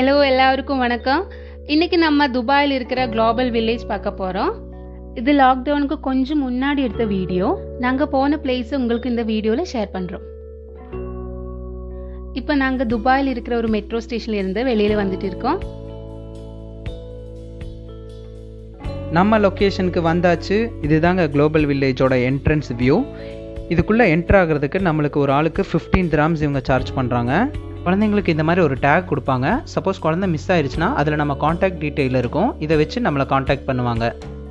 Hello எல்லாருக்கும் வணக்கம் இன்னைக்கு நம்ம துபாயில் இருக்கிற குளோபல் வில்லேஜ் பார்க்க போகிறோம் இது லாக்டவுனுக்கு கொஞ்சம் முன்னாடி எடுத்த வீடியோ நாங்கள் போன பிளேஸ் உங்களுக்கு இந்த வீடியோவில் ஷேர் பண்ணுறோம் இப்போ நாங்கள் துபாயில் இருக்கிற ஒரு மெட்ரோ ஸ்டேஷன்ல இருந்து வெளியில் வந்துட்டு இருக்கோம் நம்ம லொக்கேஷனுக்கு வந்தாச்சு இதுதாங்க குளோபல் வில்லேஜோட என்ட்ரன்ஸ் வியூ இதுக்குள்ளே என்ட்ரு ஆகிறதுக்கு நம்மளுக்கு ஒரு ஆளுக்கு ஃபிஃப்டீன் கிராம்ஸ் இவங்க சார்ஜ் பண்ணுறாங்க குழந்தைங்களுக்கு இந்த மாதிரி ஒரு டேக் கொடுப்பாங்க சப்போஸ் குழந்தை மிஸ் ஆயிடுச்சுன்னா அதில் நம்ம காண்டாக்ட் டீட்டெயில் இருக்கும் இதை வச்சு நம்மளை காண்டாக்ட் பண்ணுவாங்க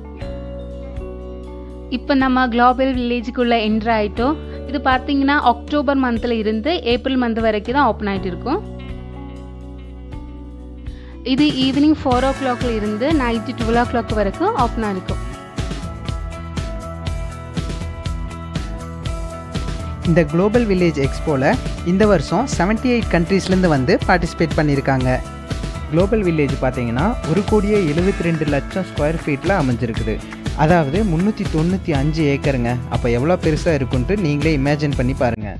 இப்போ நம்ம குளோபல் வில்லேஜுக்குள்ளே என்ட்ரு ஆயிட்டோம் இது பார்த்தீங்கன்னா அக்டோபர் மந்த்தில் இருந்து ஏப்ரல் மந்த் வரைக்கும் தான் ஓப்பன் ஆகிட்டு இருக்கும் இது ஈவினிங் ஃபோர் ஓ கிளாக்ல இருந்து நைட்டு டுவெல் ஓ கிளாக் வரைக்கும் ஓப்பனாக இருக்கும் இந்த குளோபல் வில்லேஜ் எக்ஸ்போவில் இந்த வருஷம் செவன்ட்டி எயிட் கண்ட்ரீஸ்லேருந்து வந்து பார்ட்டிசிபேட் பண்ணியிருக்காங்க குளோபல் வில்லேஜ் பார்த்தீங்கன்னா ஒரு கோடியே எழுபத்தி ரெண்டு லட்சம் ஸ்கொயர் ஃபீட்டில் அமைஞ்சிருக்குது அதாவது முந்நூற்றி தொண்ணூற்றி அஞ்சு ஏக்கருங்க அப்போ எவ்வளோ பெருசாக இருக்குன்ட்டு நீங்களே இமேஜின் பண்ணி பாருங்கள்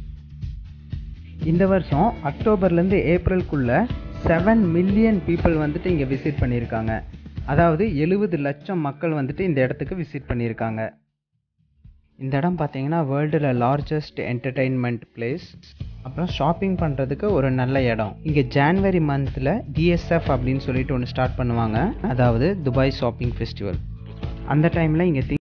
இந்த வருஷம் அக்டோபர்லேருந்து ஏப்ரலுக்குள்ளே செவன் மில்லியன் பீப்புள் வந்துட்டு இங்கே விசிட் பண்ணியிருக்காங்க அதாவது எழுபது லட்சம் மக்கள் வந்துட்டு இந்த இடத்துக்கு விசிட் பண்ணியிருக்காங்க இந்த இடம் பார்த்தீங்கன்னா வேர்ல்டில் லார்ஜஸ்ட் என்டர்டெயின்மெண்ட் பிளேஸ் அப்புறம் ஷாப்பிங் பண்ணுறதுக்கு ஒரு நல்ல இடம் இங்கே ஜான்வரி மந்தில் டிஎஸ்எஃப் அப்படின்னு சொல்லிட்டு ஒன்று ஸ்டார்ட் பண்ணுவாங்க அதாவது துபாய் ஷாப்பிங் ஃபெஸ்டிவல் அந்த டைமில் இங்கே தி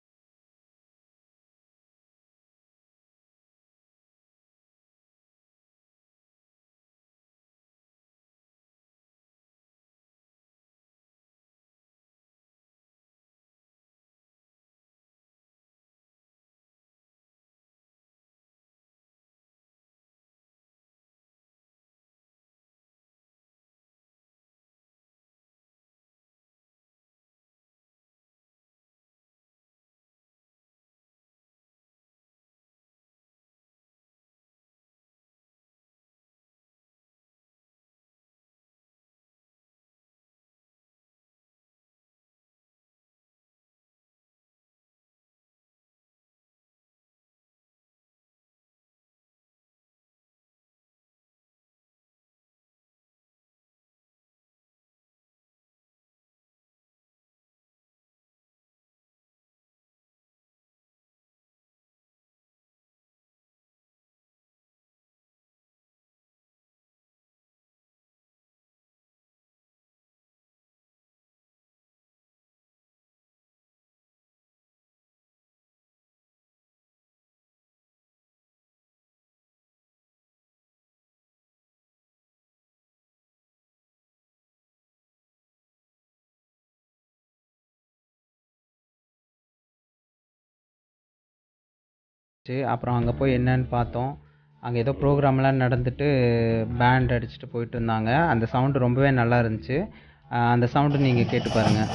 அப்புறம் அங்கே போய் என்னன்னு பார்த்தோம் அங்கே ஏதோ ப்ரோக்ராம்லாம் நடந்துட்டு பேண்ட் அடிச்சுட்டு போயிட்டு இருந்தாங்க அந்த சவுண்டு ரொம்பவே நல்லா இருந்துச்சு அஹ் அந்த சவுண்டு நீங்கள் கேட்டு பாருங்கள்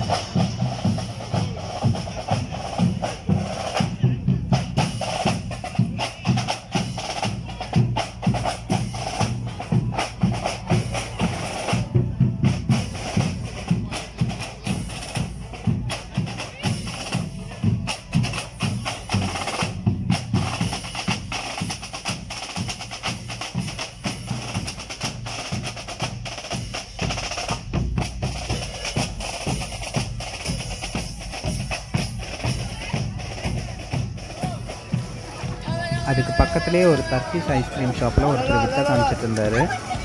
அதுக்கு பக்கத்துலேயே ஒரு தர்க்கிஸ் ஐஸ்கிரீம் ஷாப்பில் ஒருத்தர் வித்த காமிச்சிட்டு இருந்தார்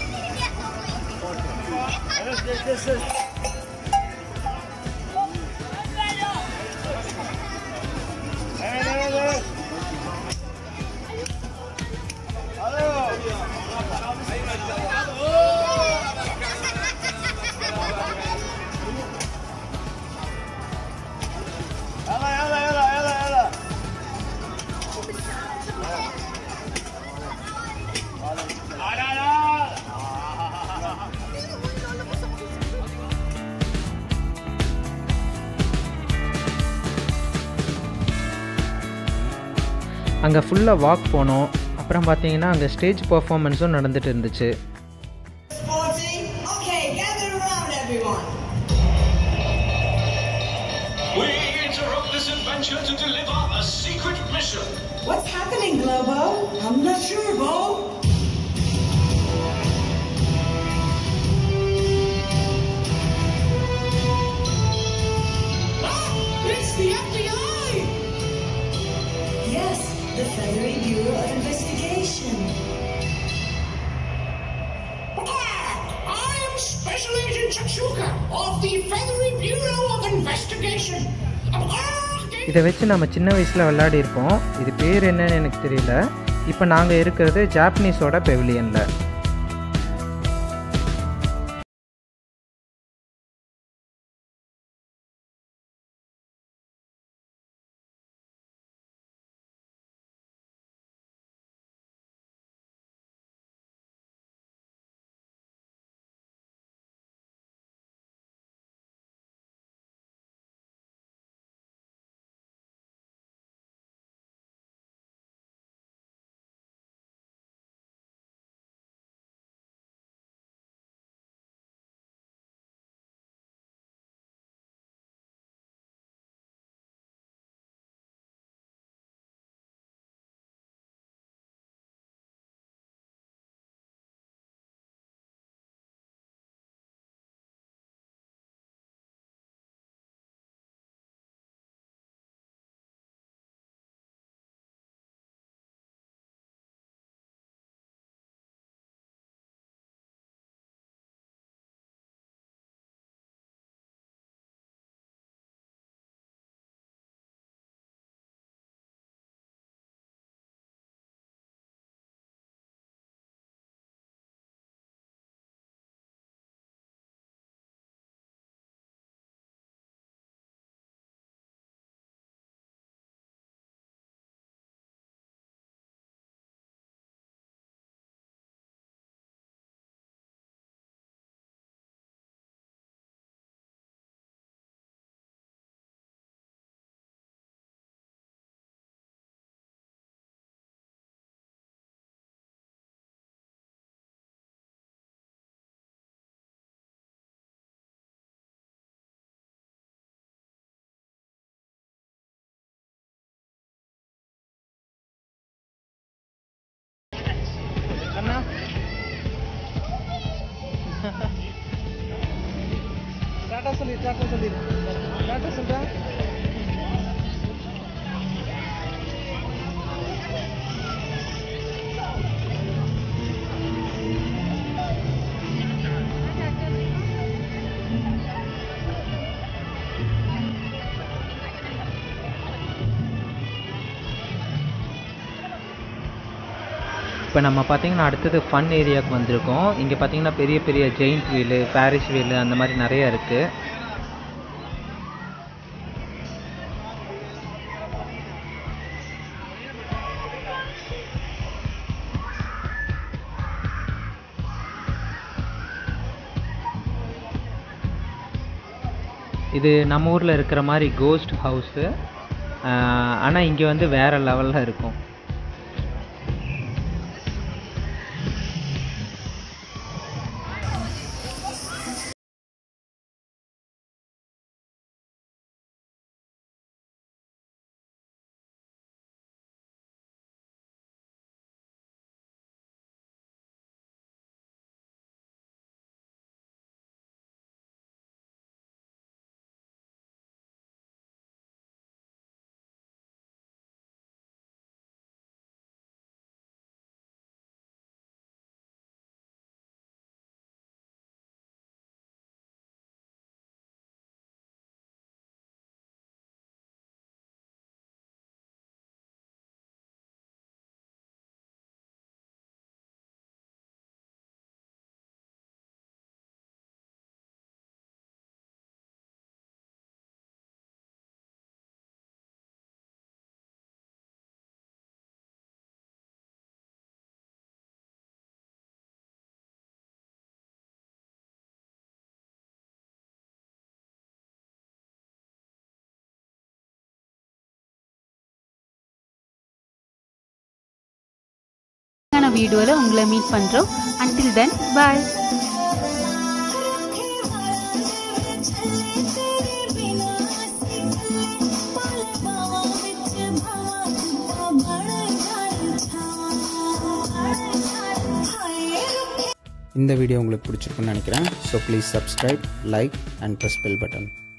அங்கே ஃபுல்லாக வாக் போனோம் அப்புறம் பார்த்தீங்கன்னா அங்கே ஸ்டேஜ் பர்ஃபார்மன்ஸும் நடந்துட்டு இருந்துச்சு Sporty? Okay, gather around everyone. We interrupt this adventure to deliver a secret mission. What's happening, Globo? I'm not sure, Bo. இதை வச்சு நம்ம சின்ன வயசில் விளையாடிருப்போம் இது பேர் என்னன்னு எனக்கு தெரியல இப்போ நாங்கள் இருக்கிறது ஜாப்பனீஸோட பெவிலியனில் டாட்டா சொல்லி டாட்டா சொல்லி டாட்டா சொல்கிறேன் இப்போ நம்ம பார்த்தீங்கன்னா அடுத்தது ஃபன் ஏரியாவுக்கு வந்திருக்கோம் இங்கே பார்த்தீங்கன்னா பெரிய பெரிய ஜெயிண்ட் வீலு பாரிஸ் வீலு அந்த மாதிரி நிறைய இருக்குது இது நம்ம ஊரில் இருக்கிற மாதிரி கோஸ்ட் ஹவுஸு ஆனால் இங்கே வந்து வேறு லெவலில் இருக்கும் வீடியோவில் உங்களை மீட் பண்ணுறோம் அன்டில் தென் பாய் இந்த வீடியோ உங்களுக்கு பிடிச்சிருக்குன்னு நினைக்கிறேன் so please subscribe like and press bell button